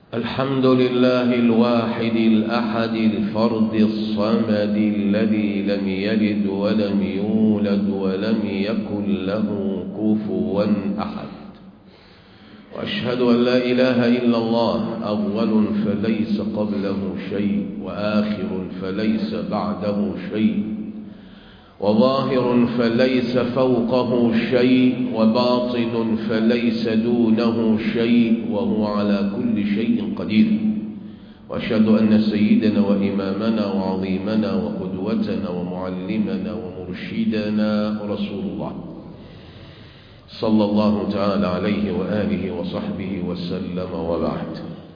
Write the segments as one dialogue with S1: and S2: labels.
S1: الحمد لله الواحد الأحد الفرد الصمد الذي لم يلد ولم يولد ولم يكن له كفوا أحد وأشهد أن لا إله إلا الله أول فليس قبله شيء وآخر فليس بعده شيء وظاهر فليس فوقه شيء وباطن فليس دونه شيء وهو على كل شيء قدير واشهد ان سيدنا وامامنا وعظيمنا وقدوتنا ومعلمنا ومرشدنا رسول الله صلى الله تعالى عليه واله وصحبه وسلم وبعد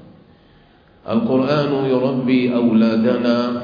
S1: القران يربي اولادنا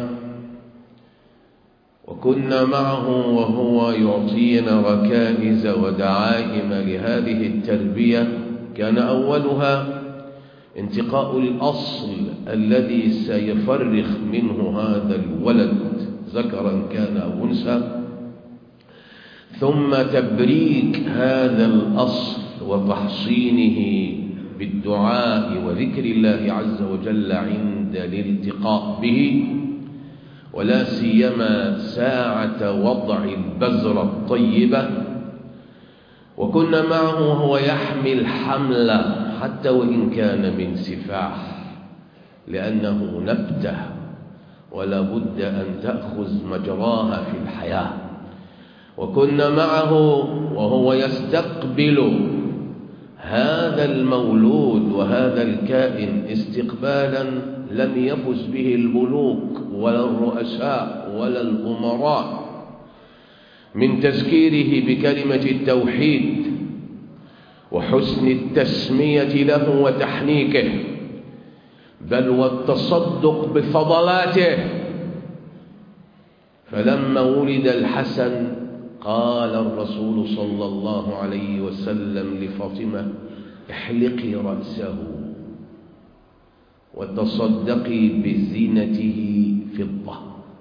S1: وكنا معه وهو يعطينا ركائز ودعائم لهذه التربية كان أولها انتقاء الأصل الذي سيفرخ منه هذا الولد ذكرا كان أو أنثى ثم تبريك هذا الأصل وتحصينه بالدعاء وذكر الله عز وجل عند الالتقاء به ولا سيما ساعة وضع البذرة الطيبة وكنا معه وهو يحمل حملة حتى وإن كان من سفاح لأنه نبتة ولا بد أن تأخذ مجراها في الحياة وكنا معه وهو يستقبل هذا المولود وهذا الكائن استقبالا لم يفز به الملوك ولا الرؤساء ولا الأمراء من تذكيره بكلمة التوحيد وحسن التسمية له وتحنيكه بل والتصدق بفضلاته فلما ولد الحسن قال الرسول صلى الله عليه وسلم لفاطمة احلقي رأسه وتصدقي بزينته فضة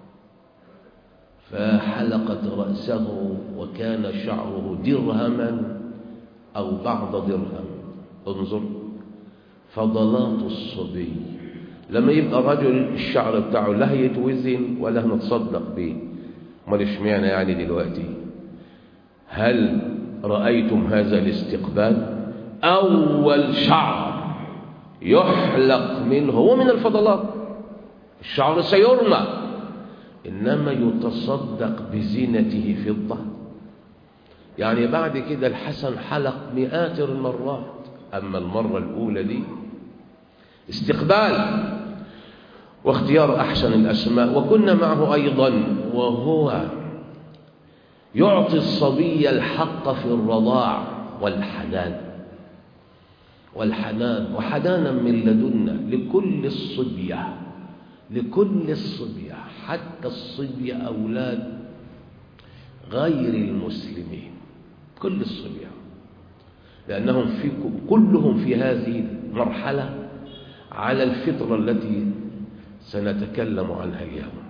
S1: فحلقت رأسه وكان شعره درهما أو بعض درهم انظر فضلات الصبي لما يبقى الرجل الشعر بتاعه لا يتوزن ولا نتصدق به امال اشمعنى يعني دلوقتي هل رأيتم هذا الاستقبال أول شعر يحلق منه هو من الفضلات الشعر سيرمى إنما يتصدق بزينته فضة يعني بعد كده الحسن حلق مئات المرات أما المرة الأولى دي استقبال واختيار أحسن الأسماء وكنا معه أيضا وهو يعطي الصبي الحق في الرضاع والحنان والحنان وحنانا من لدنا لكل الصبية لكل الصبية حتى الصبية أولاد غير المسلمين كل الصبية لأنهم في كلهم في هذه المرحلة على الفطرة التي سنتكلم عنها اليوم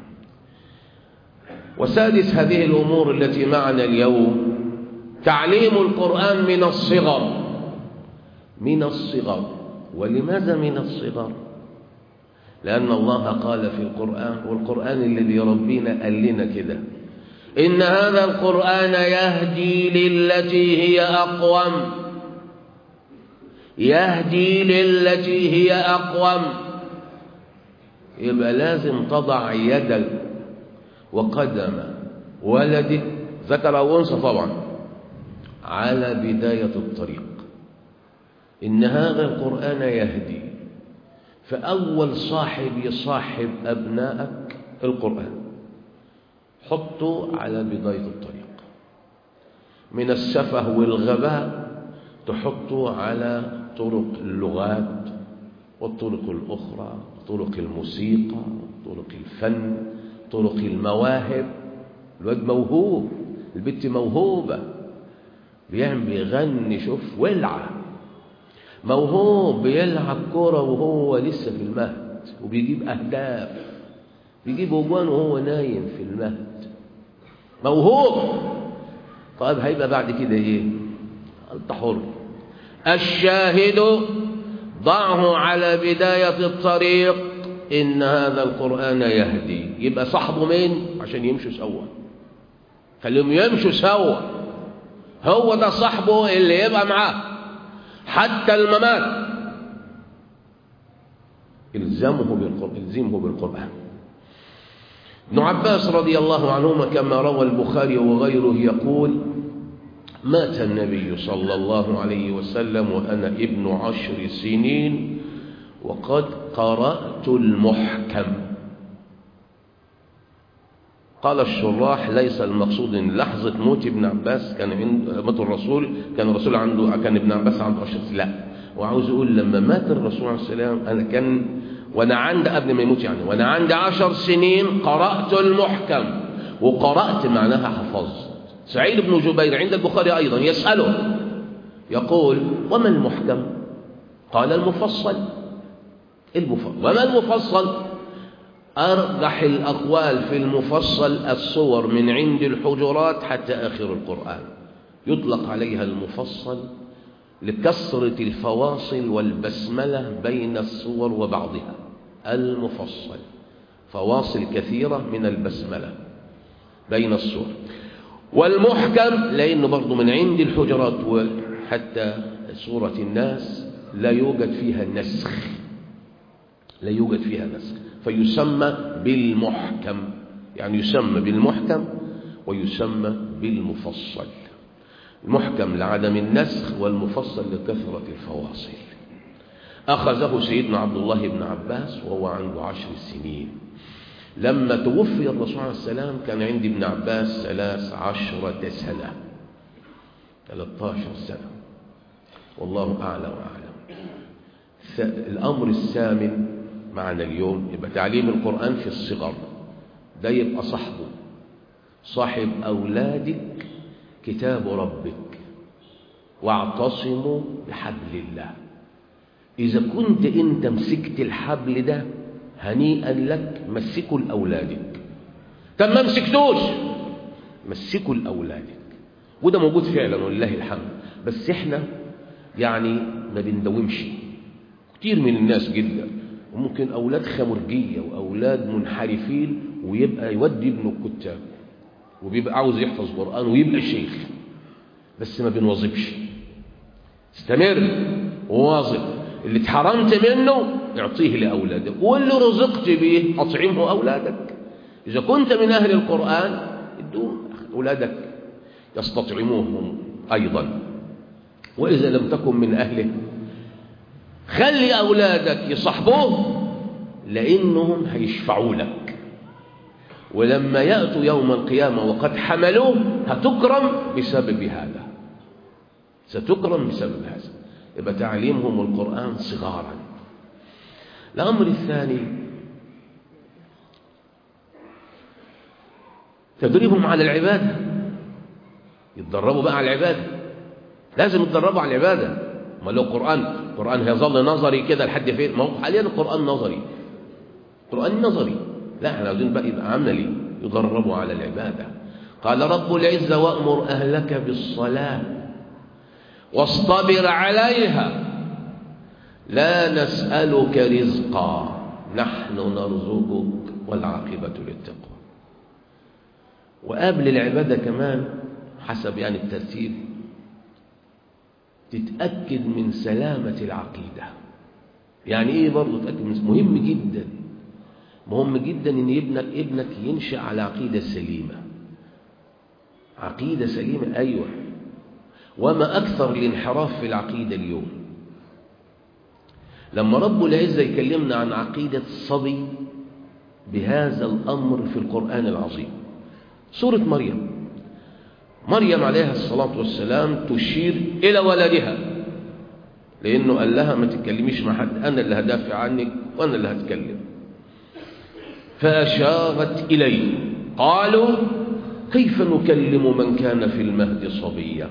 S1: وسادس هذه الأمور التي معنا اليوم تعليم القرآن من الصغر من الصغر ولماذا من الصغر لأن الله قال في القرآن والقرآن الذي يربينا قال لنا كده إن هذا القرآن يهدي للتي هي أقوم يهدي للتي هي أقوم يبقى لازم تضع يدك وقدم ولدك ذكر أو أنثى طبعا على بداية الطريق إن هذا القرآن يهدي فأول صاحب يصاحب أبنائك القرآن حطه على بداية الطريق من السفه والغباء تحطه على طرق اللغات والطرق الأخرى طرق الموسيقى طرق الفن طرق المواهب الواد موهوب البنت موهوبة بيعمل بيغني شوف ولعة موهوب بيلعب كورة وهو لسه في المهد وبيجيب أهداف بيجيب أجوان وهو نايم في المهد موهوب طيب هيبقى بعد كده إيه أنت حر الشاهد ضعه على بداية الطريق إن هذا القرآن يهدي يبقى صاحبه مين عشان يمشوا سوا خليهم يمشوا سوا هو ده صاحبه اللي يبقى معاه حتى الممات الزمه بالقرآن الزمه بالقرآن ابن عباس رضي الله عنهما كما روى البخاري وغيره يقول مات النبي صلى الله عليه وسلم وأنا ابن عشر سنين وقد قرأت المحكم قال الشراح ليس المقصود ان لحظة موت ابن عباس كان عند موت الرسول كان الرسول عنده كان ابن عباس عنده 10 سنين لا وعاوز يقول لما مات الرسول عليه السلام انا كان وانا عندي قبل ما يموت يعني وانا عندي 10 سنين قرأت المحكم وقرأت معناها حفظت سعيد بن جبير عند البخاري ايضا يسأله يقول وما المحكم قال المفصل المفصل وما المفصل أرجح الأقوال في المفصل الصور من عند الحجرات حتى آخر القرآن يطلق عليها المفصل لكثرة الفواصل والبسملة بين الصور وبعضها المفصل فواصل كثيرة من البسملة بين الصور والمحكم لأنه برضه من عند الحجرات وحتى سورة الناس لا يوجد فيها نسخ لا يوجد فيها نسخ فيسمى بالمحكم يعني يسمى بالمحكم ويسمى بالمفصل المحكم لعدم النسخ والمفصل لكثرة الفواصل أخذه سيدنا عبد الله بن عباس وهو عنده عشر سنين لما توفي الرسول عليه السلام كان عند ابن عباس ثلاث عشرة سنة 13 سنة والله أعلى وأعلم الأمر الثامن معنا اليوم يبقى تعليم القرآن في الصغر ده يبقى صاحبه صاحب أولادك كتاب ربك واعتصموا بحبل الله إذا كنت أنت مسكت الحبل ده هنيئا لك مسكه لأولادك طب ما مسكتوش مسكه لأولادك وده موجود فعلا ولله الحمد بس احنا يعني ما بندومش كتير من الناس جدا وممكن أولاد خمرجية وأولاد منحرفين ويبقى يودي ابنه الكتاب وبيبقى عاوز يحفظ قرآن ويبقى شيخ بس ما بنواظبش استمر وواظب اللي اتحرمت منه اعطيه لأولادك واللي رزقت به أطعمه أولادك إذا كنت من أهل القرآن ادوم أولادك يستطعموهم أيضا وإذا لم تكن من أهله خلي أولادك يصحبوه لأنهم هيشفعوا لك ولما يأتوا يوم القيامة وقد حملوه هتكرم بسبب هذا ستكرم بسبب هذا يبقى تعليمهم القرآن صغارا الأمر الثاني تدريبهم على العبادة يتدربوا بقى على العبادة لازم يتدربوا على العبادة ما لو قرآن القرآن هيظل نظري كده لحد فين ما هو حاليا القرآن نظري القرآن نظري لا احنا عاوزين بقى يبقى عملي يدربوا على العبادة قال رب العزة وأمر أهلك بالصلاة واصطبر عليها لا نسألك رزقا نحن نرزقك والعاقبة للتقوى وقبل العبادة كمان حسب يعني الترتيب تتأكد من سلامة العقيدة يعني ايه برضه تتأكد من مهم جدا مهم جدا ان ابنك ابنك ينشأ على عقيدة سليمة عقيدة سليمة ايوه وما اكثر الانحراف في العقيدة اليوم لما رب العزة يكلمنا عن عقيدة الصبي بهذا الأمر في القرآن العظيم سورة مريم مريم عليها الصلاة والسلام تشير إلى ولدها لأنه قال لها ما تتكلميش مع حد أنا اللي هدافع عنك وأنا اللي هتكلم فأشارت إليه قالوا كيف نكلم من كان في المهد صبيا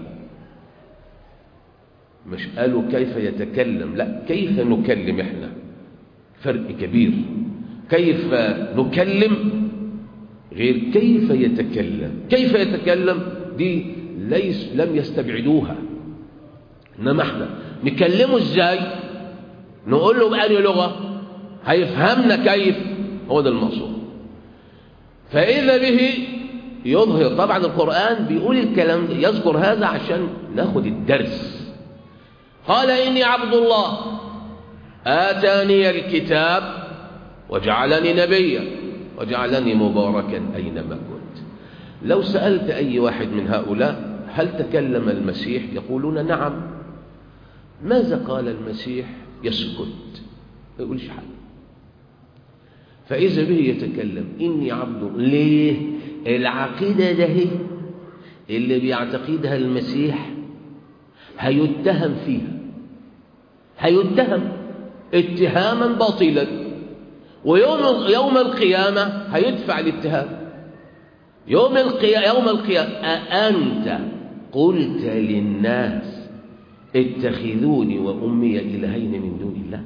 S1: مش قالوا كيف يتكلم لا كيف نكلم احنا فرق كبير كيف نكلم غير كيف يتكلم كيف يتكلم دي ليس لم يستبعدوها انما احنا نكلمه ازاي نقول له بأني لغة هيفهمنا كيف هو ده المقصود فإذا به يظهر طبعا القرآن بيقول الكلام ده يذكر هذا عشان ناخد الدرس قال إني عبد الله آتاني الكتاب وجعلني نبيا وجعلني مباركا أينما كنت لو سألت أي واحد من هؤلاء هل تكلم المسيح يقولون نعم ماذا قال المسيح يسكت ما يقولش حاجة فإذا به يتكلم إني عبد ليه العقيدة ده هي اللي بيعتقدها المسيح هيتهم فيها هيتهم اتهاما باطلا ويوم يوم القيامة هيدفع الاتهام يوم القيامة يوم القيامة أأنت قلت للناس اتخذوني وأمي إلهين من دون الله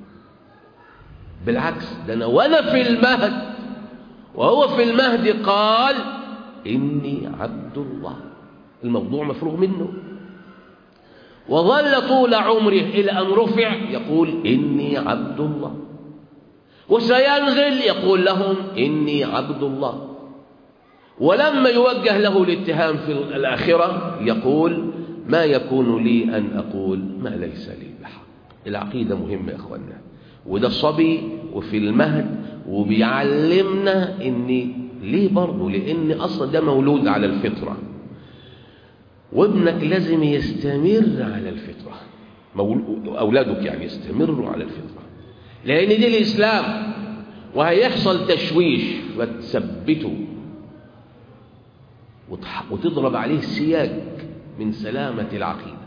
S1: بالعكس ده أنا وأنا في المهد وهو في المهد قال إني عبد الله الموضوع مفروغ منه وظل طول عمره إلى أن رفع يقول إني عبد الله وسينزل يقول لهم إني عبد الله ولما يوجه له الاتهام في الآخرة يقول ما يكون لي أن أقول ما ليس لي بحق العقيدة مهمة يا أخوانا وده صبي وفي المهد وبيعلمنا إن ليه برضه لأن أصلا ده مولود على الفطرة وابنك لازم يستمر على الفطرة أولادك يعني يستمروا على الفطرة لأن دي الإسلام وهيحصل تشويش فتثبته وتضرب عليه سياج من سلامة العقيدة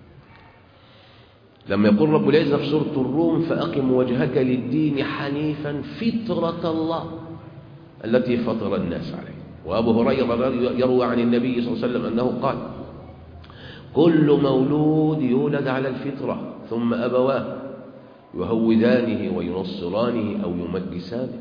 S1: لما يقول رب العزة في سورة الروم فأقم وجهك للدين حنيفا فطرة الله التي فطر الناس عليه وأبو هريرة يروى عن النبي صلى الله عليه وسلم أنه قال كل مولود يولد على الفطرة ثم أبواه يهودانه وينصرانه أو يمجسانه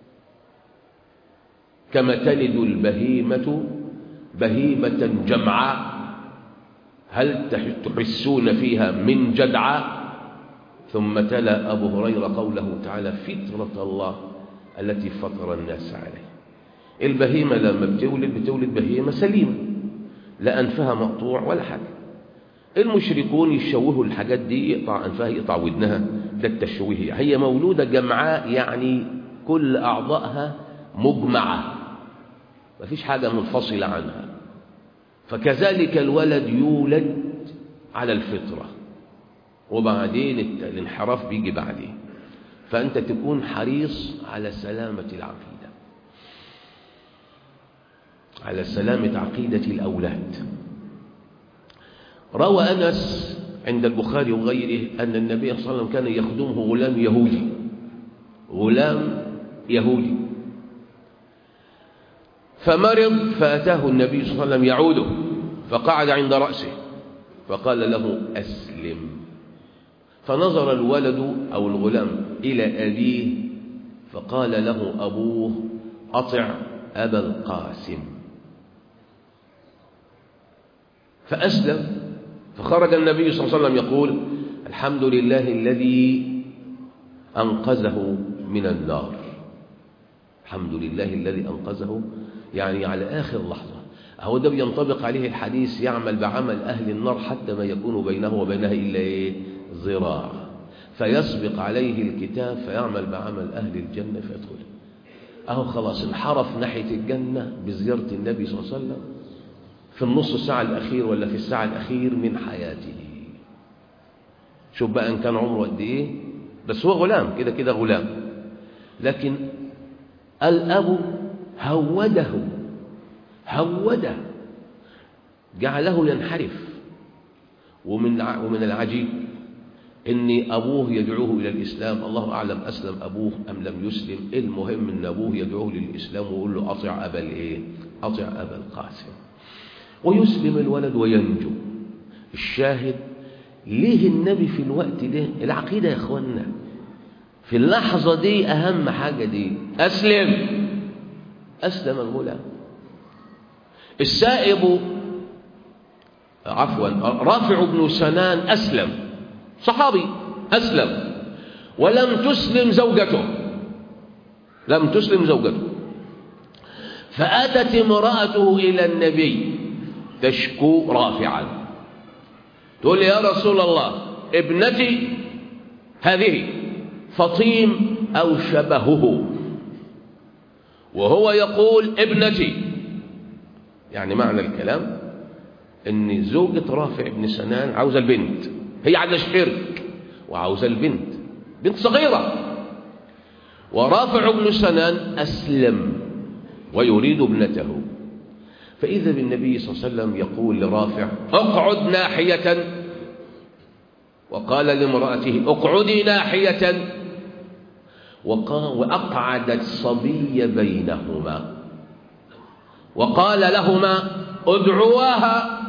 S1: كما تلد البهيمة بهيمة جمعاء هل تحسون فيها من جدعاء ثم تلا أبو هريرة قوله تعالى فطرة الله التي فطر الناس عليه البهيمة لما بتولد بتولد بهيمة سليمة لا أنفها مقطوع ولا حاجة المشركون يشوهوا الحاجات دي يقطع أنفها يقطع ودنها ده التشويه هي مولودة جمعاء يعني كل أعضائها مجمعة ما فيش حاجة منفصلة عنها فكذلك الولد يولد على الفطرة وبعدين الانحراف بيجي بعدين فأنت تكون حريص على سلامة العقيدة على سلامة عقيدة الأولاد روى أنس عند البخاري وغيره أن النبي صلى الله عليه وسلم كان يخدمه غلام يهودي غلام يهودي فمرض فأتاه النبي صلى الله عليه وسلم يعوده فقعد عند رأسه فقال له أسلم فنظر الولد أو الغلام إلى أبيه فقال له أبوه أطع أبا القاسم فأسلم فخرج النبي صلى الله عليه وسلم يقول الحمد لله الذي أنقذه من النار الحمد لله الذي أنقذه يعني على آخر لحظة هو ده بينطبق عليه الحديث يعمل بعمل أهل النار حتى ما يكون بينه وبينها إلا إيه ذراع فيسبق عليه الكتاب فيعمل بعمل أهل الجنة فيدخل أهو خلاص انحرف ناحية الجنة بزيارة النبي صلى الله عليه وسلم في النص ساعة الأخير ولا في الساعة الأخير من حياته شوف بقى إن كان عمره قد إيه بس هو غلام كده كده غلام لكن الأب هوده هوده جعله ينحرف ومن ومن العجيب ان ابوه يدعوه الى الاسلام الله اعلم اسلم ابوه ام لم يسلم المهم ان ابوه يدعوه للاسلام ويقول له اطع ابا الايه اطع ابا القاسم ويسلم الولد وينجو الشاهد ليه النبي في الوقت ده العقيده يا اخوانا في اللحظه دي اهم حاجه دي اسلم اسلم الغلام السائب عفوا رافع بن سنان أسلم صحابي أسلم ولم تسلم زوجته لم تسلم زوجته فأتت امرأته إلى النبي تشكو رافعا تقول يا رسول الله ابنتي هذه فطيم أو شبهه وهو يقول ابنتي يعني معنى الكلام ان زوجة رافع بن سنان عاوزة البنت هي عايزة الشرك وعاوزة البنت بنت صغيرة ورافع بن سنان أسلم ويريد ابنته فإذا بالنبي صلى الله عليه وسلم يقول لرافع اقعد ناحية وقال لامرأته اقعدي ناحية وأقعدت صبي بينهما وقال لهما ادعواها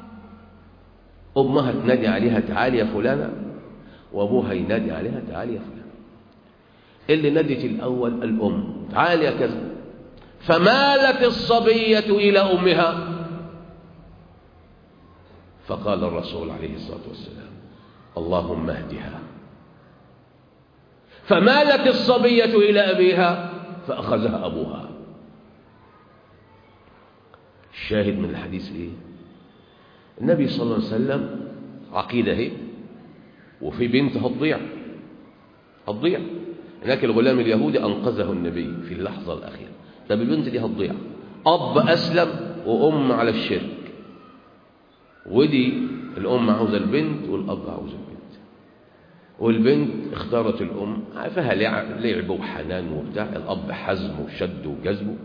S1: أمها تنادي عليها تعالي يا فلانة وأبوها ينادي عليها تعالي يا فلانة اللي نادت الأول الأم تعالي يا كذا فمالت الصبية إلى أمها فقال الرسول عليه الصلاة والسلام اللهم اهدها فمالت الصبية إلى أبيها فأخذها أبوها الشاهد من الحديث إيه النبي صلى الله عليه وسلم عقيدة هي وفي بنت هتضيع هتضيع هناك الغلام اليهودي أنقذه النبي في اللحظة الأخيرة طب البنت دي هتضيع أب أسلم وأم على الشرك ودي الأم عاوزة البنت والأب عاوز البنت والبنت اختارت الأم فيها لعب وحنان وبتاع الأب حزم وشد وجذب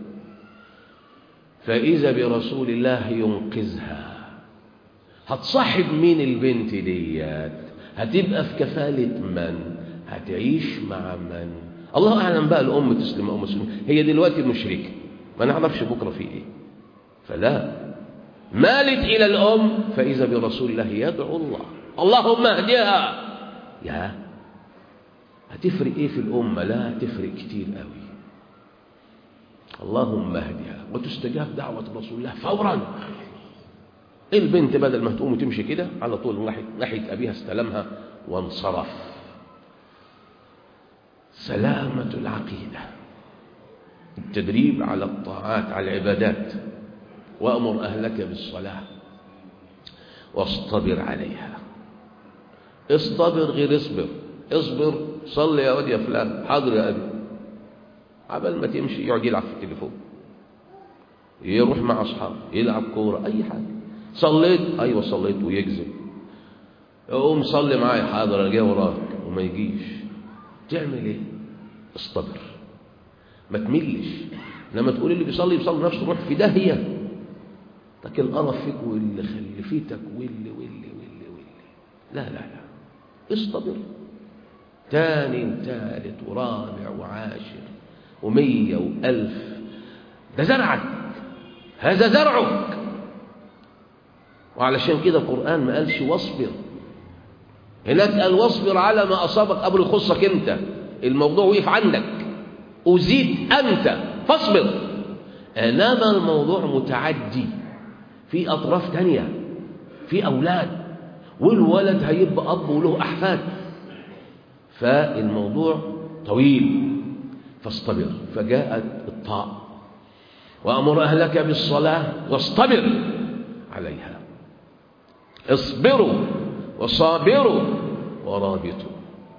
S1: فإذا برسول الله ينقذها هتصاحب مين البنت ديت هتبقى في كفالة من هتعيش مع من الله أعلم بقى الأم تسلم أو مسلم هي دلوقتي مشركة ما نعرفش بكرة في إيه فلا مالت إلى الأم فإذا برسول الله يدعو الله اللهم اهدها يا هتفرق إيه في الأمة لا هتفرق كتير قوي اللهم اهدها وتستجاب دعوة رسول الله فورا البنت بدل ما تقوم وتمشي كده على طول ناحية, ناحية أبيها استلمها وانصرف سلامة العقيدة التدريب على الطاعات على العبادات وأمر أهلك بالصلاة واصطبر عليها اصطبر غير اصبر اصبر صلي يا ولد يا فلان حاضر يا أبي عبال ما تمشي يقعد يلعب في التليفون يروح مع أصحابه يلعب كورة أي حاجة صليت أيوة صليت ويكذب يقوم صلي معايا حاضر أنا جاي وراك وما يجيش تعمل إيه اصطبر ما تملش لما تقول اللي بيصلي بيصلي نفسه روح في داهية لكن القرف فيك واللي خلفيتك واللي واللي واللي واللي لا لا لا اصطبر تاني وتالت ورابع وعاشر ومية وألف ده زرعك هذا زرعك وعلشان كده القرآن ما قالش واصبر هناك قال واصبر على ما أصابك قبل يخصك أنت الموضوع وقف عندك أزيد أنت فاصبر إنما الموضوع متعدي في أطراف تانية في أولاد والولد هيبقى أب وله أحفاد فالموضوع طويل فاصطبر فجاءت الطاعة وأمر أهلك بالصلاة واصطبر عليها اصبروا وصابروا ورابطوا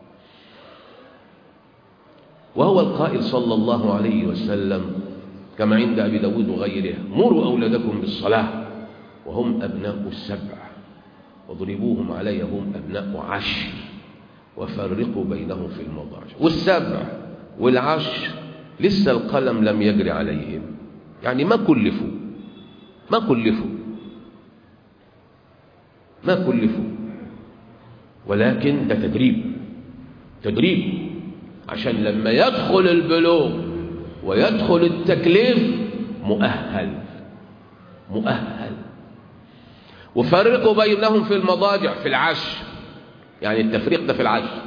S1: وهو القائل صلى الله عليه وسلم كما عند أبي داود وغيره مروا أولادكم بالصلاة وهم أبناء السبع واضربوهم علي هم أبناء عشر وفرقوا بينهم في المضاجع والسبع والعشر لسه القلم لم يجري عليهم يعني ما كلفوا ما كلفوا ما كلفوا ولكن ده تدريب تدريب عشان لما يدخل البلوغ ويدخل التكليف مؤهل مؤهل وفرقوا بينهم في المضاجع في العشر يعني التفريق ده في العشر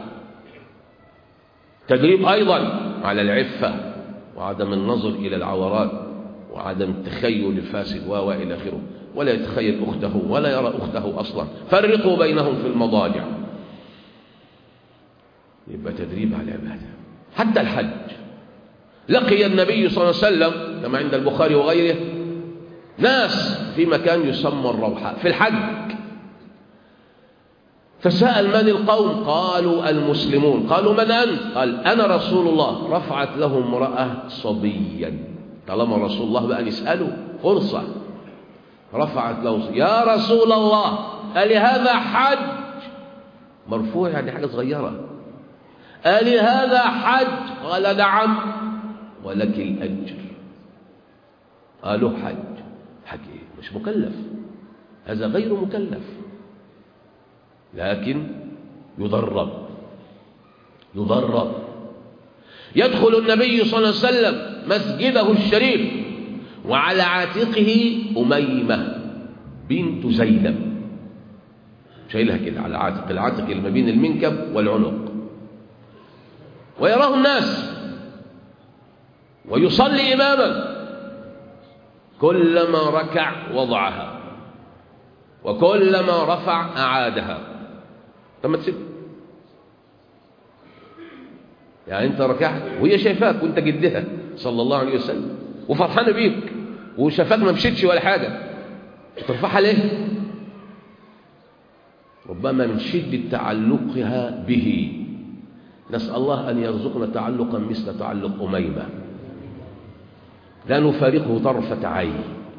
S1: تدريب أيضا على العفة وعدم النظر إلى العورات وعدم التخيل الفاسد و إلى آخره ولا يتخيل أخته ولا يرى أخته أصلا فرقوا بينهم في المضاجع يبقى تدريب على العبادة حتى الحج لقي النبي صلى الله عليه وسلم كما عند البخاري وغيره ناس في مكان يسمى الروحاء في الحج فسأل من القوم قالوا المسلمون قالوا من أنت قال أنا رسول الله رفعت له امرأة صبيا طالما رسول الله بقى نسأله فرصة رفعت له يا رسول الله قال هذا حج مرفوع يعني حاجة صغيرة قال هذا حج قال نعم ولك الأجر قالوا حج حج إيه مش مكلف هذا غير مكلف لكن يضرب يضرب يدخل النبي صلى الله عليه وسلم مسجده الشريف وعلى عاتقه أميمة بنت زينب شايلها كده على عاتق العاتق اللي ما بين المنكب والعنق ويراه الناس ويصلي إماما كلما ركع وضعها وكلما رفع أعادها لما تسيب يعني انت ركعت وهي شايفاك وانت جدها صلى الله عليه وسلم وفرحانه بيك وشافاك ما مشيتش ولا حاجه ترفعها ليه ربما من شده تعلقها به نسال الله ان يرزقنا تعلقا مثل تعلق اميمه لا نفارقه طرفه عين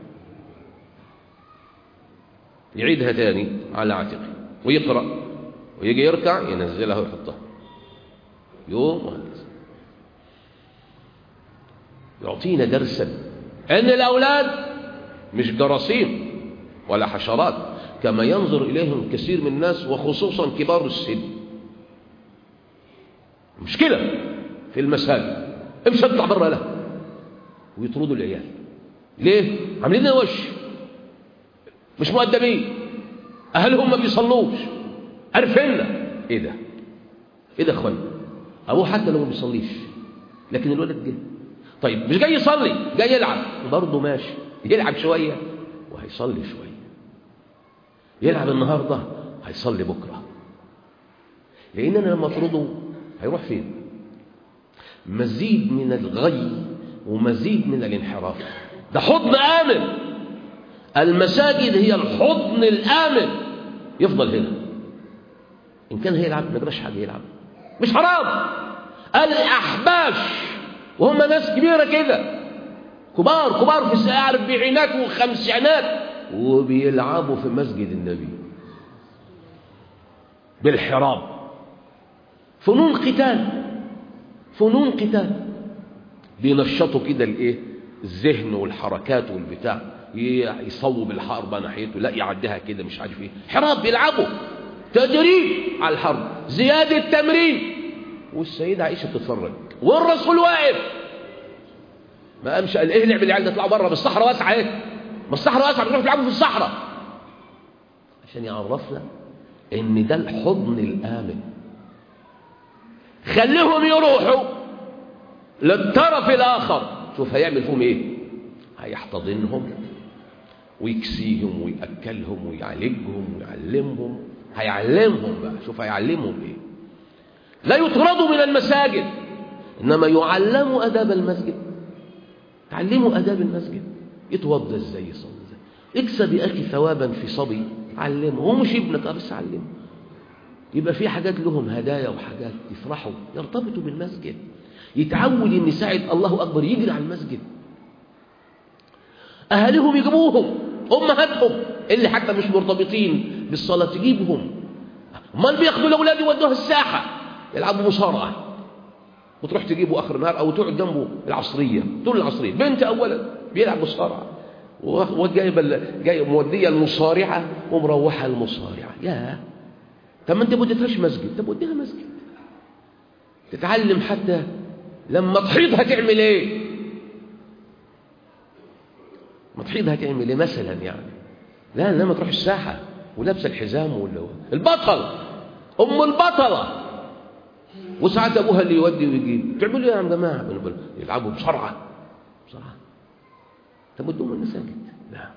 S1: يعيدها تاني على عاتقه ويقرأ ويجي يركع ينزلها ويحطها يوم وهكذا يعطينا درسا أن الأولاد مش جراثيم ولا حشرات كما ينظر إليهم كثير من الناس وخصوصا كبار السن مشكلة في المساجد امشي اطلع بره له ويطردوا العيال ليه؟ عاملين لنا وش مش مؤدبين اهلهم ما بيصلوش عارفيننا ايه ده ايه ده يا اخوانا ابوه حتى لو ما بيصليش لكن الولد جه طيب مش جاي يصلي جاي يلعب برضه ماشي يلعب شويه وهيصلي شويه يلعب النهارده هيصلي بكره لان انا لما اطرده هيروح فين مزيد من الغي ومزيد من الانحراف ده حضن امن المساجد هي الحضن الآمن يفضل هنا إن كان هيلعب ما جراش حاجة يلعب مش حرام الأحباش وهم ناس كبيرة كده كبار كبار في أربعينات وخمسينات وبيلعبوا في مسجد النبي بالحراب فنون قتال فنون قتال بينشطوا كده الايه الذهن والحركات والبتاع يصوب الحرب ناحيته لا يعديها كده مش عارف ايه حراب بيلعبوا تدريب على الحرب زيادة تمرين والسيدة عائشة بتتفرج والرسول واقف ما قامش قال ايه لعب العيال ده اطلعوا بره بالصحراء واسعه ايه ما الصحراء واسعه بتروحوا تلعبوا في الصحراء عشان يعرفنا ان ده الحضن الامن خليهم يروحوا للطرف الاخر شوف هيعمل فيهم ايه هيحتضنهم ويكسيهم ويأكلهم ويعالجهم ويعلمهم هيعلمهم بقى شوف هيعلمهم ايه لا يطردوا من المساجد انما يعلموا اداب المسجد تعلموا اداب المسجد يتوضى ازاي يصلي ازاي اكسب يا اخي ثوابا في صبي علمه هو مش ابنك بس علمه يبقى في حاجات لهم هدايا وحاجات يفرحوا يرتبطوا بالمسجد يتعود ان ساعه الله اكبر يجري على المسجد أهلهم يجيبوهم أمهاتهم اللي حتى مش مرتبطين بالصلاة تجيبهم امال بياخدوا الأولاد يودوها الساحة يلعبوا مصارعة وتروح تجيبه آخر النهار أو تقعد جنبه العصرية طول العصرية بنت أولا بيلعب مصارعة وجايبه جاي موديه المصارعه ومروحه المصارعه يا طب ما انت ما اديتهاش مسجد طب وديها مسجد تتعلم حتى لما تحيض هتعمل ايه ما تحيض هتعمل ايه مثلا يعني لا انما تروح الساحه ولابسه الحزام ولا البطل ام البطله وساعات ابوها اللي يودي ويجيب تعملوا ايه يا جماعه يلعبوا بسرعه بسرعه طب ودوهم المساجد لا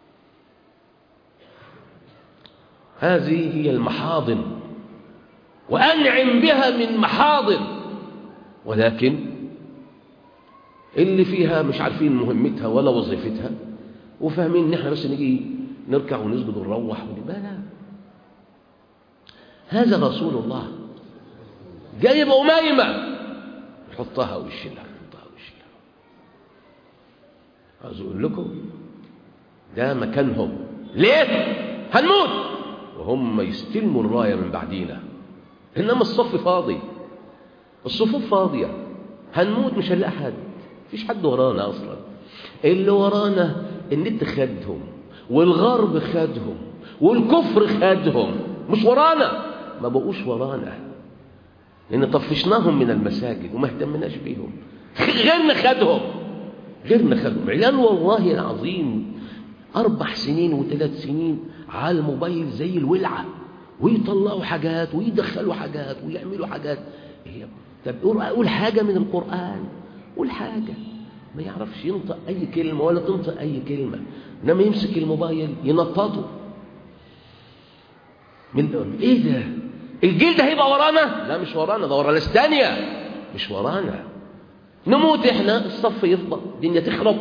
S1: هذه هي المحاضن وأنعم بها من محاضر ولكن اللي فيها مش عارفين مهمتها ولا وظيفتها وفاهمين ان احنا بس نيجي نركع ونسجد ونروح ونبقى لا هذا رسول الله جايب أميمة يحطها ويشيلها يحطها ويشيلها عايز أقول لكم ده مكانهم ليه؟ هنموت وهم يستلموا الراية من بعدينا إنما الصف فاضي الصفوف فاضية هنموت مش هنلاقي حد مفيش حد ورانا أصلا اللي ورانا النت خدهم والغرب خدهم والكفر خدهم مش ورانا ما بقوش ورانا لأن طفشناهم من المساجد وما اهتمناش بيهم غيرنا خدهم غيرنا خدهم عيال والله العظيم أربع سنين وثلاث سنين على الموبايل زي الولعة ويطلعوا حاجات ويدخلوا حاجات ويعملوا حاجات هي طب قول قول حاجة من القرآن قول حاجة ما يعرفش ينطق أي كلمة ولا تنطق أي كلمة إنما يمسك الموبايل ينططه من إيه ده الجيل ده هيبقى ورانا لا مش ورانا ده ورا الاستانية مش ورانا نموت احنا الصف يفضى الدنيا تخرب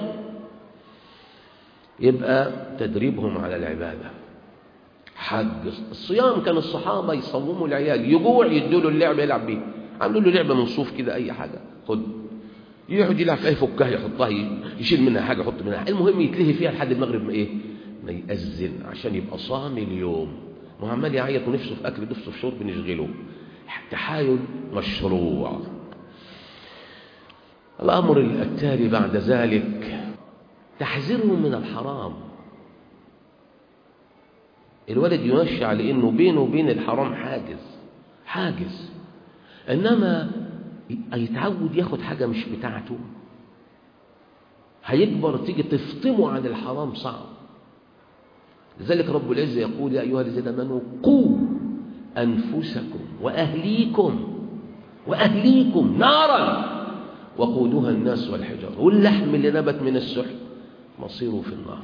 S1: يبقى تدريبهم على العبادة حج الصيام كان الصحابة يصوموا العيال يجوع يدوا له اللعبة يلعب بيه عملوا له لعبة من صوف كده أي حاجة خد يقعد يلعب فيها يفكها يحطها يشيل منها حاجة يحط منها المهم يتلهي فيها لحد المغرب ما إيه ما يأذن عشان يبقى صام اليوم ما عمال يعيط ونفسه في أكل نفسه في شرب نشغله تحايل مشروع الأمر التالي بعد ذلك تحذيرهم من الحرام الولد ينشأ لأنه بينه وبين الحرام حاجز حاجز إنما يتعود ياخد حاجة مش بتاعته هيكبر تيجي تفطمه عن الحرام صعب لذلك رب العزة يقول يا أيها الذين آمنوا قوا أنفسكم وأهليكم وأهليكم نارا وقودها الناس والحجارة واللحم اللي نبت من السحت مصيره في النار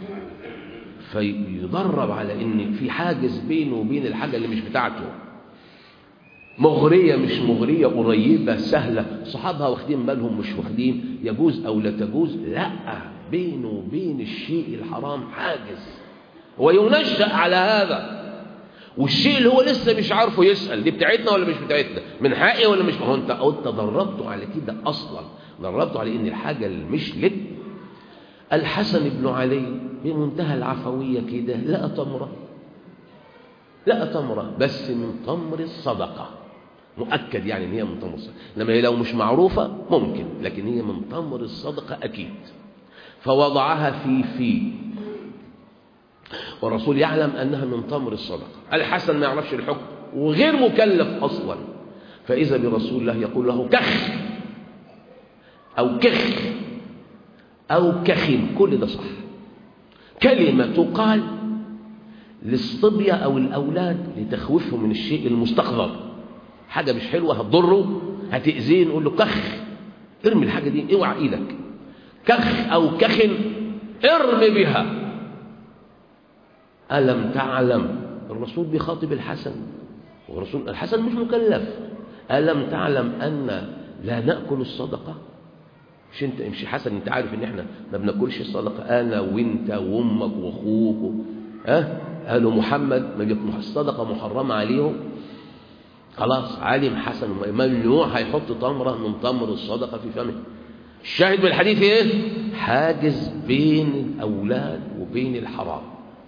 S1: فيدرب على ان في حاجز بينه وبين الحاجة اللي مش بتاعته مغرية مش مغرية قريبة سهلة صحابها واخدين بالهم مش واخدين يجوز أو لا تجوز لا بينه وبين الشيء الحرام حاجز وينشأ على هذا والشيء اللي هو لسه مش عارفه يسأل دي بتاعتنا ولا مش بتاعتنا من حقي ولا مش هو انت انت دربته على كده اصلا دربته على ان الحاجة اللي مش لك الحسن بن علي بمنتهى العفوية كده لقى تمرة لقى تمرة بس من تمر الصدقة مؤكد يعني ان هي من تمر الصدقة لما هي لو مش معروفة ممكن لكن هي من تمر الصدقة أكيد فوضعها في في والرسول يعلم أنها من تمر الصدقة الحسن ما يعرفش الحكم وغير مكلف أصلا فإذا برسول الله يقول له كخ أو كخ أو كخم كل ده صح كلمة تقال للصبية أو الأولاد لتخوفهم من الشيء المستقذر حاجة مش حلوة هتضره هتأذيه نقول له كخ ارمي الحاجة دي اوعى ايدك كخ أو كخن ارمي بها ألم تعلم الرسول بيخاطب الحسن والرسول الحسن مش مكلف ألم تعلم أن لا نأكل الصدقة مش انت مش حسن انت عارف ان احنا ما بناكلش الصدقه انا وانت وامك واخوك ها أه؟ قالوا محمد ما جبت الصدقه محرمه عليهم خلاص علم حسن ممنوع هيحط تمره من تمر الصدقه في فمه الشاهد من الحديث ايه حاجز بين الاولاد وبين الحرام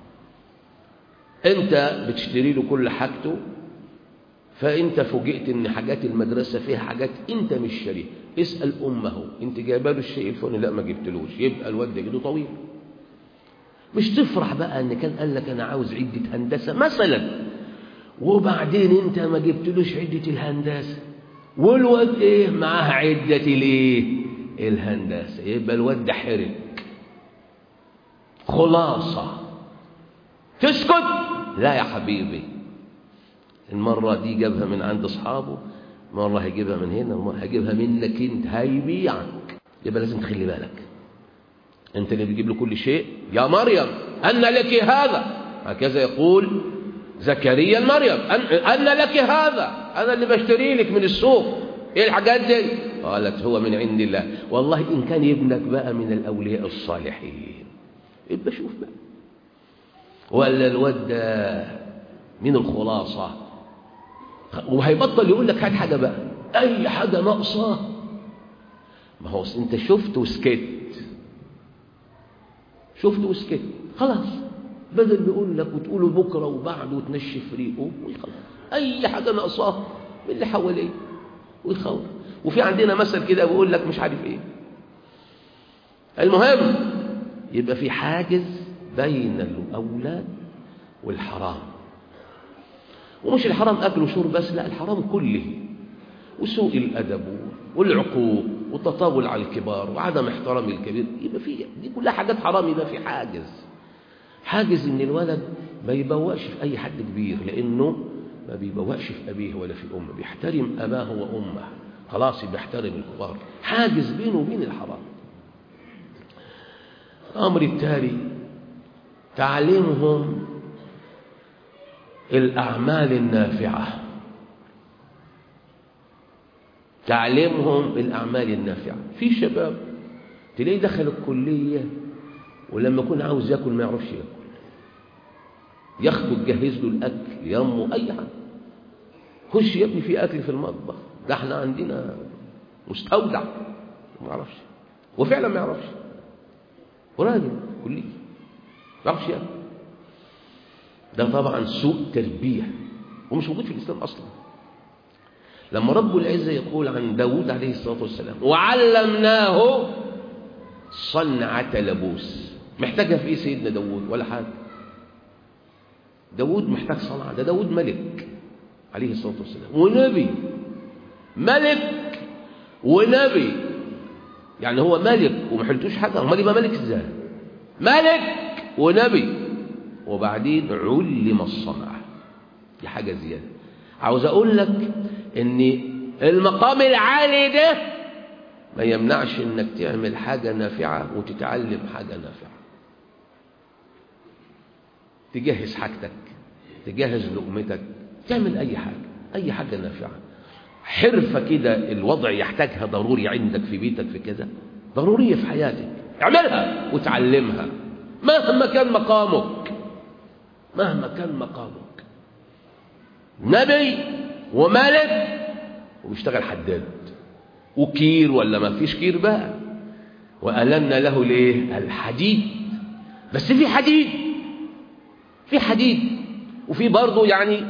S1: انت بتشتري له كل حاجته فانت فوجئت ان حاجات المدرسه فيها حاجات انت مش شاريها اسال امه انت جايبه له الشيء الفلاني لا ما جبتلوش يبقى الواد ده ايده طويل مش تفرح بقى ان كان قال لك انا عاوز عده هندسه مثلا وبعدين انت ما جبتلوش عده الهندسه والواد ايه معاه عده الايه الهندسه يبقى الواد ده حرك خلاصه تسكت لا يا حبيبي المرة دي جابها من عند أصحابه مرة هيجيبها من هنا مرة هيجيبها منك أنت هيبيعك يبقى لازم تخلي بالك أنت اللي بتجيب له كل شيء يا مريم أن لك هذا هكذا يقول زكريا مريم أن, أن لك هذا أنا اللي بشتري لك من السوق إيه الحاجات دي قالت هو من عند الله والله إن كان ابنك بقى من الأولياء الصالحين يبقى شوف بقى ولا الواد ده من الخلاصة وهيبطل يقول لك هات حاجة بقى أي حاجة ناقصة ما هو أنت شفت وسكت شفت وسكت خلاص بدل بيقول لك وتقوله بكرة وبعد وتنشف ريقه ويخلص أي حاجة ناقصاه من اللي حواليه ويخوف وفي عندنا مثل كده بيقول لك مش عارف ايه المهم يبقى في حاجز بين الأولاد والحرام ومش الحرام أكل وشرب بس لا الحرام كله وسوء الأدب والعقوق والتطاول على الكبار وعدم احترام الكبير يبقى في دي كلها حاجات حرام يبقى في حاجز حاجز ان الولد ما يبوقش في اي حد كبير لانه ما بيبوقش في ابيه ولا في امه بيحترم اباه وامه خلاص بيحترم الكبار حاجز بينه وبين الحرام الامر التالي تعليمهم الاعمال النافعه تعليمهم الاعمال النافعه في شباب تلاقيه دخل الكليه ولما يكون عاوز ياكل ما يعرفش ياكل ياخده تجهز له الاكل يمه اي حاجه خش يا ابني في اكل في المطبخ ده احنا عندنا مستودع ما يعرفش وفعلا ما يعرفش وراجل كلي ما يعرفش ياكل ده طبعا سوء تربيه ومش موجود في الاسلام اصلا لما رب العزه يقول عن داود عليه الصلاه والسلام وعلمناه صنعة لبوس محتاجها في ايه سيدنا داود ولا حاجة داود محتاج صنعة ده داود ملك عليه الصلاة والسلام ونبي ملك ونبي يعني هو ملك وما حلتوش حاجة امال يبقى ملك ازاي ملك ونبي وبعدين علم الصنعة دي حاجة زيادة عاوز اقول لك ان المقام العالي ده ما يمنعش انك تعمل حاجة نافعة وتتعلم حاجة نافعة تجهز حاجتك تجهز لقمتك تعمل اي حاجة اي حاجة نافعة حرفة كده الوضع يحتاجها ضروري عندك في بيتك في كذا ضرورية في حياتك اعملها وتعلمها مهما كان مقامك مهما كان مقامك نبي وملك وبيشتغل حداد وكير ولا ما فيش كير بقى وألنا له ليه الحديد بس في حديد في حديد وفي برضه يعني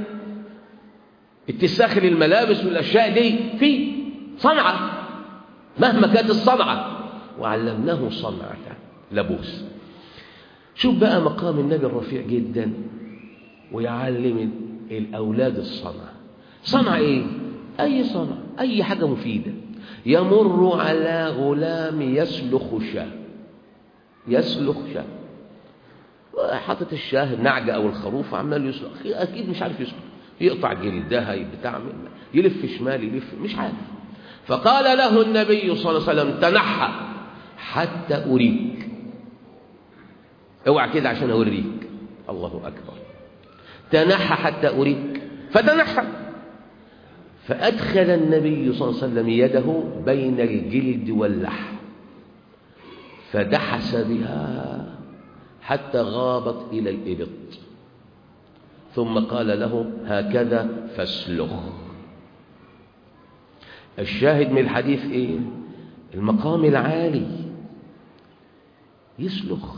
S1: اتساخ للملابس والأشياء دي في صنعة مهما كانت الصنعة وعلمناه صنعة لبوس شوف بقى مقام النبي الرفيع جدا ويعلم الأولاد الصنعة صنعة إيه؟ أي صنعة أي حاجة مفيدة يمر على غلام يسلخ شاه يسلخ شاه حاطط الشاه النعجة أو الخروف عمال يسلخ أكيد مش عارف يسلخ يقطع جلدها بتاع يلف شمال يلف مش عارف فقال له النبي صلى الله عليه وسلم تنحى حتى أريك اوعى كده عشان أوريك الله أكبر تنحى حتى أريك فتنحى فأدخل النبي صلى الله عليه وسلم يده بين الجلد واللحم فدحس بها حتى غابت إلى الإبط ثم قال له هكذا فاسلخ الشاهد من الحديث ايه المقام العالي يسلخ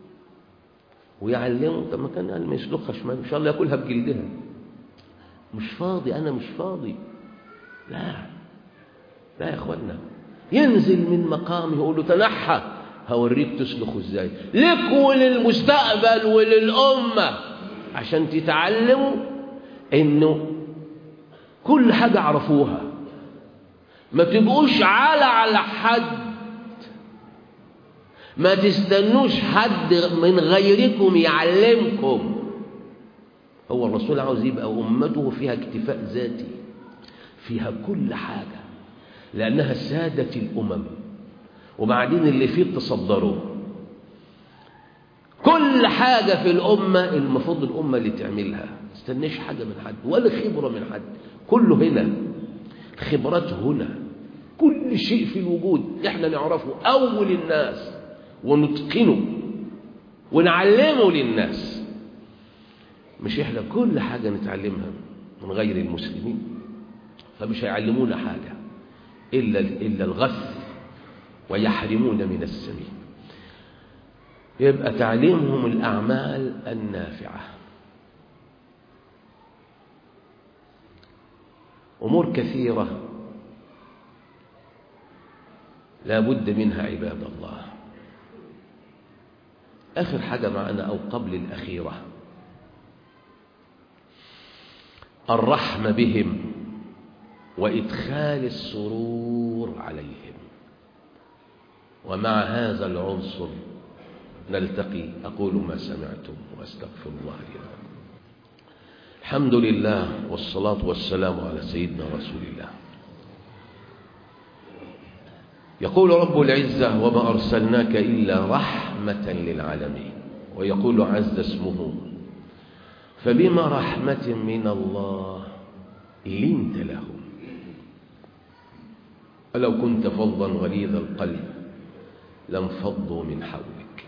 S1: ويعلمه طب ما كان قال ما يسلخها شمال ان شاء الله ياكلها بجلدها مش فاضي انا مش فاضي لا لا يا اخوانا ينزل من مقامه يقول له تنحى هوريك تسلخه ازاي لك وللمستقبل وللامه عشان تتعلموا انه كل حاجه عرفوها ما تبقوش على على حد ما تستنوش حد من غيركم يعلمكم هو الرسول عاوز يبقى امته فيها اكتفاء ذاتي فيها كل حاجه لانها ساده الامم وبعدين اللي فيه تصدروا كل حاجة في الأمة المفروض الأمة اللي تعملها ما تستناش حاجة من حد ولا خبرة من حد كله هنا خبرات هنا كل شيء في الوجود احنا نعرفه أول الناس ونتقنه ونعلمه للناس مش احنا كل حاجة نتعلمها من غير المسلمين فمش هيعلمونا حاجة إلا, إلا الغث ويحرمون من السبيل يبقى تعليمهم الأعمال النافعة أمور كثيرة لا بد منها عباد الله آخر حاجة معنا أو قبل الأخيرة الرحمة بهم وإدخال السرور عليهم ومع هذا العنصر نلتقي أقول ما سمعتم وأستغفر الله لي ولكم الحمد لله والصلاة والسلام على سيدنا رسول الله يقول رب العزة وما أرسلناك إلا رحمة للعالمين ويقول عز اسمه فبما رحمة من الله لنت لهم ولو كنت فظا غليظ القلب لانفضوا من حولك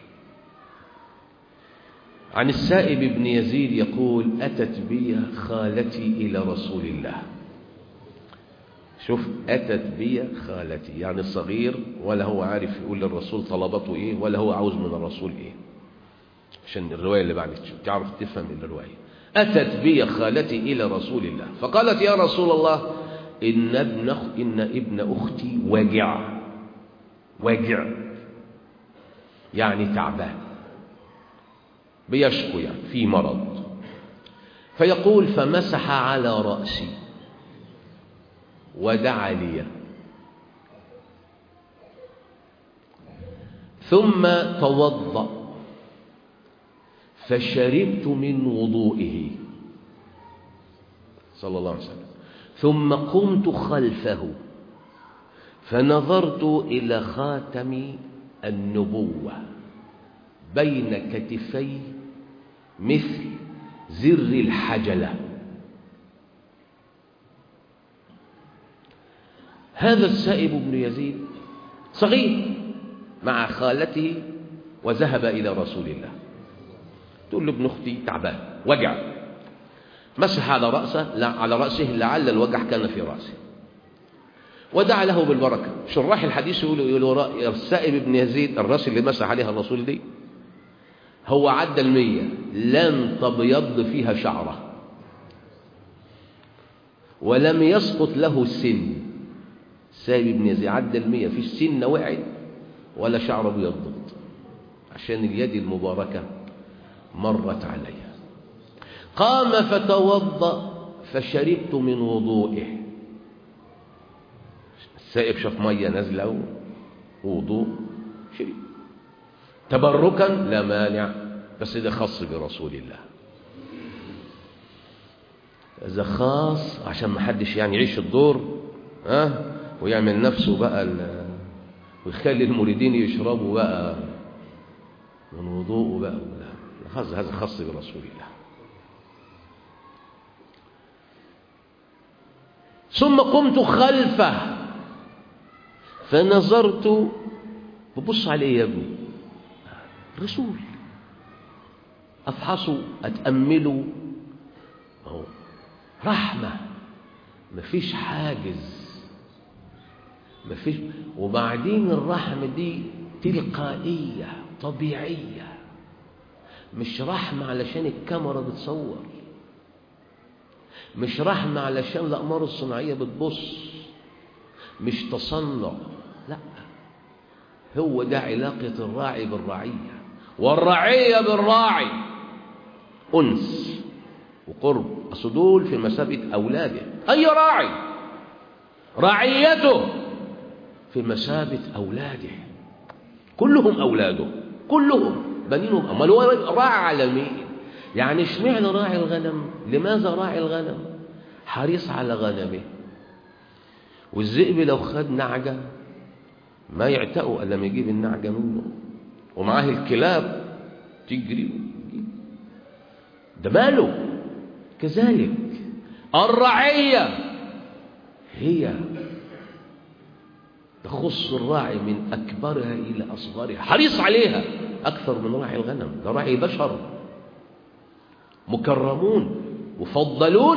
S1: عن السائب بن يزيد يقول أتت بي خالتي إلى رسول الله شوف أتت بي خالتي يعني الصغير ولا هو عارف يقول للرسول طلبته إيه ولا هو عاوز من الرسول إيه عشان الرواية اللي بعد تعرف تفهم الرواية أتت بي خالتي إلى رسول الله فقالت يا رسول الله إن ابن, إن ابن أختي وجع وجع يعني تعبان بيشكو يعني في مرض فيقول فمسح على رأسي ودعا لي ثم توضأ فشربت من وضوئه صلى الله عليه وسلم ثم قمت خلفه فنظرت إلى خاتم النبوة بين كتفي مثل زر الحجلة هذا السائب بن يزيد صغير مع خالته وذهب إلى رسول الله تقول له ابن أختي تعبان وجع مسح على رأسه على رأسه لعل الوجع كان في رأسه ودعا له بالبركة شراح الحديث يقولوا يقولوا السائب بن يزيد الراس اللي مسح عليها الرسول دي هو عدى المية لم تبيض فيها شعرة ولم يسقط له سن سائب بن يزيد عدى المية في السن وقعت ولا شعر بيضت عشان اليد المباركة مرت عليها قام فتوضأ فشربت من وضوئه السائب شاف ميه نازله ووضوء شرب تبركا لا مانع بس ده خاص برسول الله إذا خاص عشان ما حدش يعني يعيش الدور ها أه؟ ويعمل نفسه بقى ويخلي المريدين يشربوا بقى من وضوءه بقى خاص هذا خاص برسول الله ثم قمت خلفه فنظرت ببص عليه يا ابني رسول افحصه اتامله اهو رحمه مفيش حاجز مفيش وبعدين الرحمه دي تلقائيه طبيعيه مش رحمه علشان الكاميرا بتصور مش رحمه علشان الاقمار الصناعيه بتبص مش تصنع لا هو ده علاقة الراعي بالرعية والرعية بالراعي أنس وقرب أصل دول في مثابة أولاده أي راعي رعيته في مثابة أولاده كلهم أولاده كلهم بنينهم أمال هو راعي على مين يعني اشمعنى راعي الغنم لماذا راعي الغنم حريص على غنمه والذئب لو خد نعجة ما يعتقوا إلا ما يجيب النعجة منه ومعاه الكلاب تجري ده ماله كذلك الرعية هي تخص الراعي من أكبرها إلى أصغرها حريص عليها أكثر من راعي الغنم ده راعي بشر مكرمون مفضلون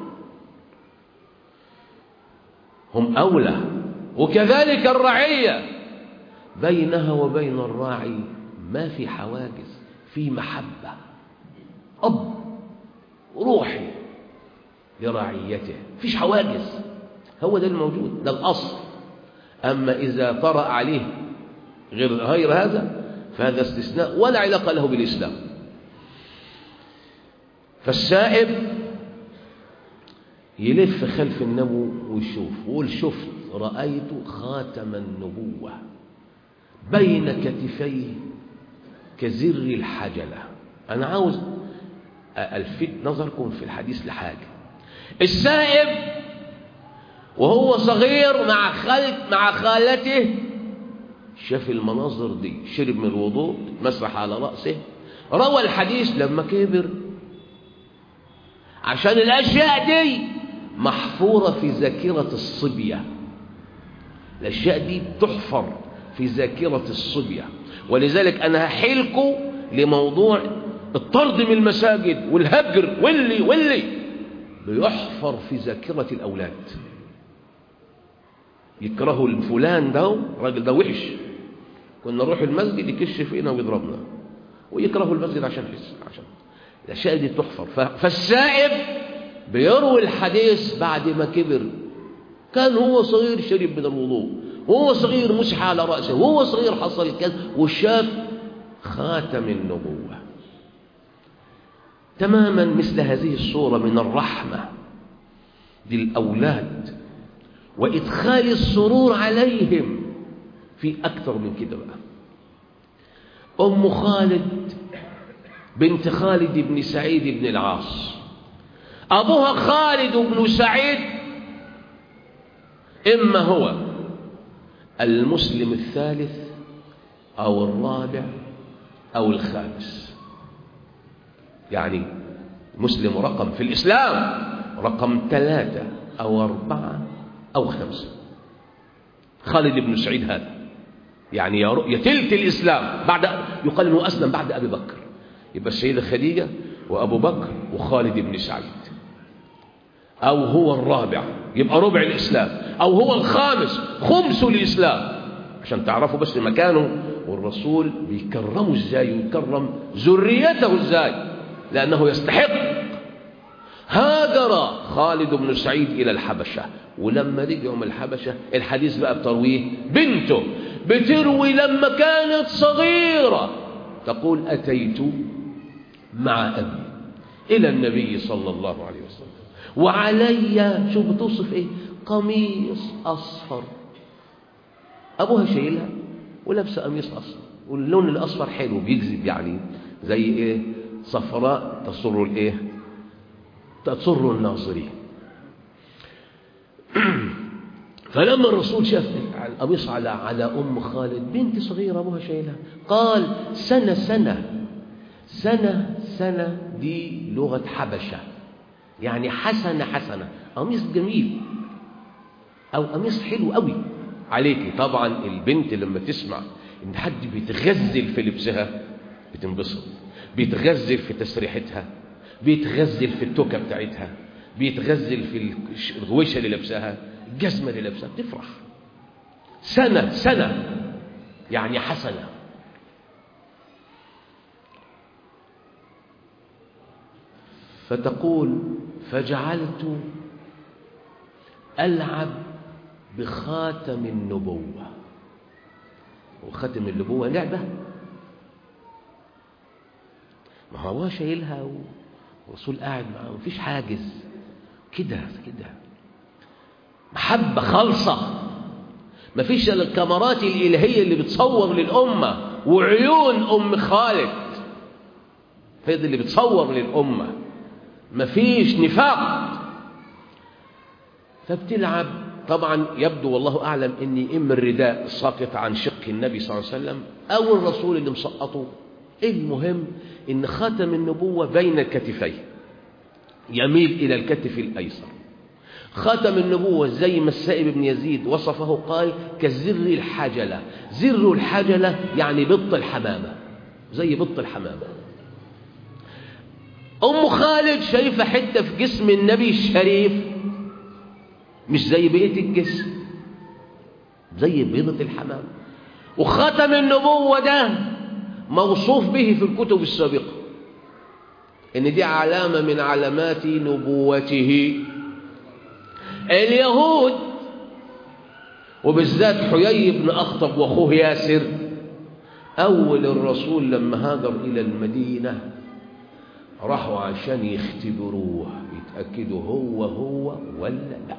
S1: هم أولى وكذلك الرعية بينها وبين الراعي ما في حواجز في محبة أب روحي لرعيته فيش حواجز هو ده الموجود ده الأصل أما إذا طرأ عليه غير غير هذا فهذا استثناء ولا علاقة له بالإسلام فالسائب يلف خلف النبو ويشوف ويقول شفت رأيت خاتم النبوة بين كتفيه كزر الحجلة أنا عاوز ألفت نظركم في الحديث لحاجة السائب وهو صغير مع خالت مع خالته شاف المناظر دي شرب من الوضوء مسح على رأسه روى الحديث لما كبر عشان الأشياء دي محفورة في ذاكرة الصبية الأشياء دي تحفر في ذاكرة الصبية ولذلك أنا هحيلكم لموضوع الطرد من المساجد والهجر واللي واللي بيحفر في ذاكرة الأولاد يكرهوا الفلان ده الراجل ده وحش كنا نروح المسجد يكش فينا ويضربنا ويكرهوا المسجد عشان حس عشان الاشياء دي تحفر فالسائب بيروي الحديث بعد ما كبر كان هو صغير شرب من الوضوء وهو صغير مسح على رأسه وهو صغير حصل كذا وشاف خاتم النبوة تماما مثل هذه الصورة من الرحمة للأولاد وإدخال السرور عليهم في أكثر من كده بقى أم خالد بنت خالد بن سعيد بن العاص أبوها خالد بن سعيد إما هو المسلم الثالث أو الرابع أو الخامس يعني مسلم رقم في الإسلام رقم ثلاثة أو أربعة أو خمسة خالد بن سعيد هذا يعني يا تلت الإسلام بعد يقال أنه أسلم بعد أبي بكر يبقى السيدة خديجة وأبو بكر وخالد بن سعيد أو هو الرابع يبقى ربع الإسلام أو هو الخامس خمس الإسلام عشان تعرفوا بس مكانه والرسول بيكرمه ازاي ويكرم ذريته ازاي لأنه يستحق هاجر خالد بن سعيد إلى الحبشة ولما رجعوا من الحبشة الحديث بقى بترويه بنته بتروي لما كانت صغيرة تقول أتيت مع أبي إلى النبي صلى الله عليه وسلم وعلي شوف بتوصف إيه قميص أصفر أبوها شايلها ولابسة قميص أصفر واللون الأصفر حلو بيجذب يعني زي إيه صفراء تصر الإيه تسر الناظرين فلما الرسول شاف القميص على على ام خالد بنت صغيره ابوها شايلها قال سنه سنه سنه سنه دي لغه حبشه يعني حسنه حسنه قميص جميل او قميص حلو قوي عليكي طبعا البنت لما تسمع ان حد بيتغزل في لبسها بتنبسط بيتغزل في تسريحتها بيتغزل في التوكة بتاعتها بيتغزل في الغويشة اللي لابساها الجزمة اللي لابساها بتفرح سنة سنة يعني حسنة فتقول فجعلت ألعب بخاتم النبوة وخاتم النبوة لعبة ما هو شايلها والرسول قاعد معاه مفيش حاجز كده كده محبة خالصة مفيش الكاميرات الإلهية اللي بتصور للأمة وعيون أم خالد هي اللي بتصور للأمة مفيش نفاق فبتلعب طبعا يبدو والله أعلم أني إما الرداء ساقط عن شق النبي صلى الله عليه وسلم أو الرسول اللي مسقطه المهم ان خاتم النبوة بين الكتفين يميل الى الكتف الايسر خاتم النبوة زي ما السائب بن يزيد وصفه قال كزر الحجلة زر الحجلة يعني بط الحمامة زي بط الحمامة أم خالد شايفة حتة في جسم النبي الشريف مش زي بقية الجسم زي بيضة الحمام وختم النبوة ده موصوف به في الكتب السابقة إن دي علامة من علامات نبوته اليهود وبالذات حيي بن أخطب وأخوه ياسر أول الرسول لما هاجر إلى المدينة راحوا عشان يختبروه يتأكدوا هو هو ولا لا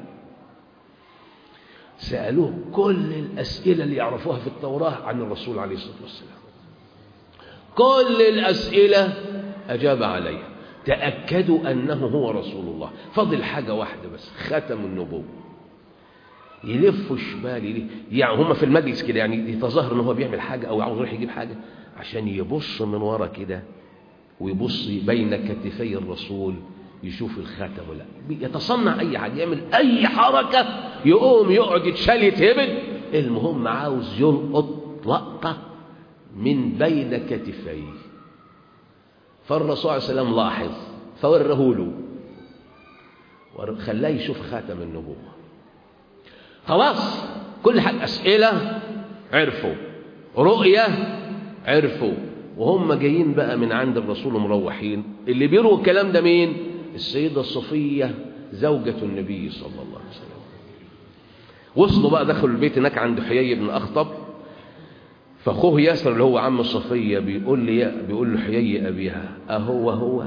S1: سألوه كل الأسئلة اللي يعرفوها في التوراة عن الرسول عليه الصلاة والسلام كل الأسئلة أجاب عليها تأكدوا أنه هو رسول الله فضل حاجة واحدة بس ختم النبوة يلفوا الشمال يلف يعني هم في المجلس كده يعني يتظاهر ان هو بيعمل حاجة او عاوز يروح يجيب حاجة عشان يبص من ورا كده ويبص بين كتفي الرسول يشوف الخاتم ولا يتصنع اي حاجة يعمل اي حركة يقوم يقعد يتشال يتهبد المهم عاوز يلقط لقطة من بين كتفيه فالرسول عليه السلام لاحظ فوره له خلاه يشوف خاتم النبوة خلاص كل حاجة أسئلة عرفوا رؤية عرفوا وهم جايين بقى من عند الرسول ومروحين اللي بيروا الكلام ده مين السيدة صفية زوجة النبي صلى الله عليه وسلم وصلوا بقى دخلوا البيت هناك عند حيي بن أخطب فاخوه ياسر اللي هو عم صفية بيقول لي بيقول له حيي أبيها أهو هو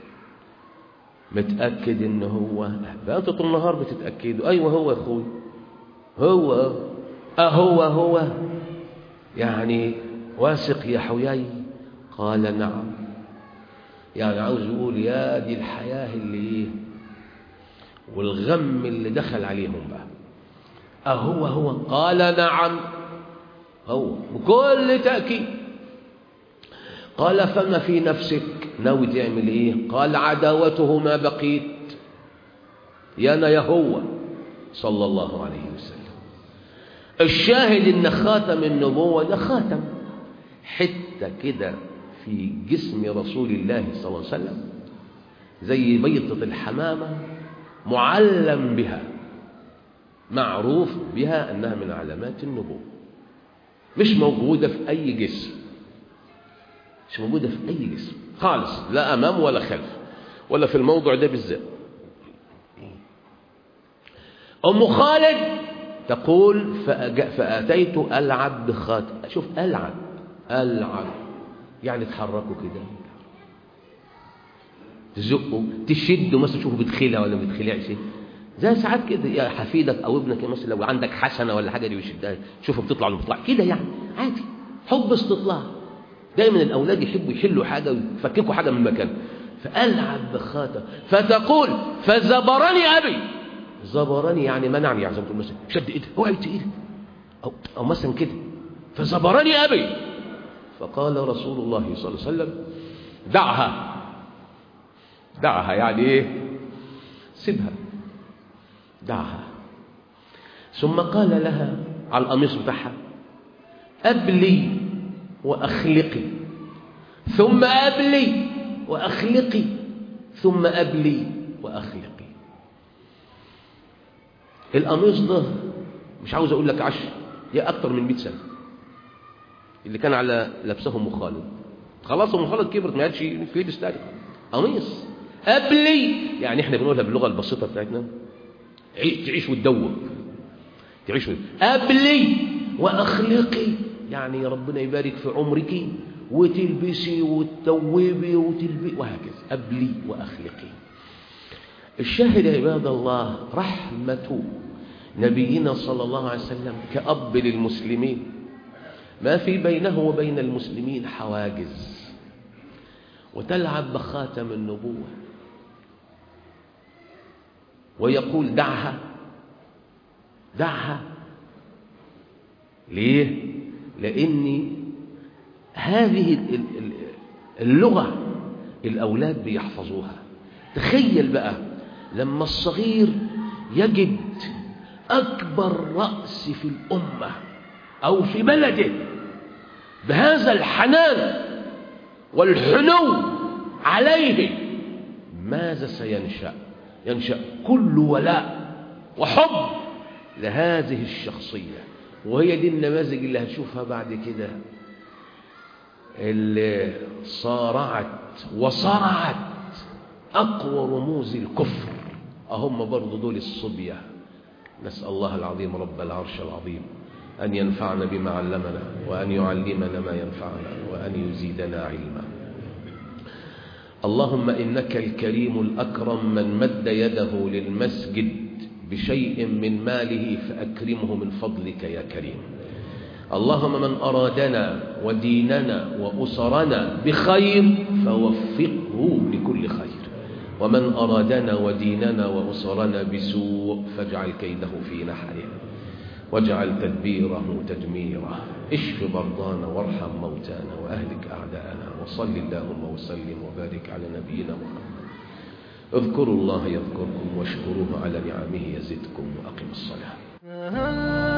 S1: متأكد إن هو بقى طول النهار بتتأكدوا أيوه هو يا أخوي هو أهو هو يعني واثق يا حيي قال نعم يعني عاوز يقول يا دي الحياة اللي ايه والغم اللي دخل عليهم بقى أهو هو قال نعم هو بكل تأكيد قال فما في نفسك ناوي تعمل ايه قال عداوته ما بقيت يا انا يا هو صلى الله عليه وسلم الشاهد ان خاتم النبوة ده خاتم حتة كده في جسم رسول الله صلى الله عليه وسلم زي بيضة الحمامة معلم بها معروف بها أنها من علامات النبوة مش موجودة في أي جسم مش موجودة في أي جسم خالص لا أمام ولا خلف ولا في الموضع ده بالذات أم خالد تقول فأتيت ألعب بخاتم شوف ألعب ألعب يعني تحركوا كده تزقوا تشدوا مثلا شوفوا بتخلع ولا ما بتخلعش زي ساعات كده يا حفيدك او ابنك مثلا لو عندك حسنه ولا حاجه دي بيشدها شوفوا بتطلع ولا بتطلع كده يعني عادي حب استطلاع دايما الاولاد يحبوا يحلوا حاجه ويفككوا حاجه من مكانها فالعب بخاتم فتقول فزبرني ابي زبرني يعني منعني يعني زي ما تقول مثلا شد ايدك اوعي ايدك او او مثلا كده فزبرني ابي فقال رسول الله صلى الله عليه وسلم دعها دعها يعني ايه سيبها دعها ثم قال لها على القميص بتاعها أبلي وأخلقي ثم أبلي وأخلقي ثم أبلي وأخلقي القميص ده مش عاوز أقول لك عشر يا أكتر من 100 سنة اللي كان على لبسه أم خالد خلاص أم خالد كبرت ما عادش في لبس تاني قميص أبلي يعني احنا بنقولها باللغة البسيطة بتاعتنا تعيش وتدوب تعيش وتدوب. أبلي وأخلقي يعني ربنا يبارك في عمرك وتلبسي وتتوبي وتلبي وهكذا أبلي وأخلقي الشاهد يا عباد الله رحمة نبينا صلى الله عليه وسلم كأب للمسلمين ما في بينه وبين المسلمين حواجز وتلعب بخاتم النبوة ويقول دعها دعها ليه لأن هذه اللغة الأولاد بيحفظوها تخيل بقى لما الصغير يجد أكبر رأس في الأمة أو في بلده بهذا الحنان والحنو عليه ماذا سينشأ ينشأ كل ولاء وحب لهذه الشخصية وهي دي النماذج اللي هتشوفها بعد كده اللي صارعت وصرعت أقوى رموز الكفر أهم برضو دول الصبية نسأل الله العظيم رب العرش العظيم أن ينفعنا بما علمنا وأن يعلمنا ما ينفعنا وأن يزيدنا علما اللهم إنك الكريم الأكرم من مد يده للمسجد بشيء من ماله فأكرمه من فضلك يا كريم اللهم من أرادنا وديننا وأسرنا بخير فوفقه لكل خير ومن أرادنا وديننا وأسرنا بسوء فاجعل كيده في نحره واجعل تدبيره تدميره اشف مرضانا وارحم موتانا وأهلك أعداءنا وصل اللهم وسلم وبارك على نبينا محمد اذكروا الله يذكركم واشكروه على نعمه يزدكم وأقم الصلاة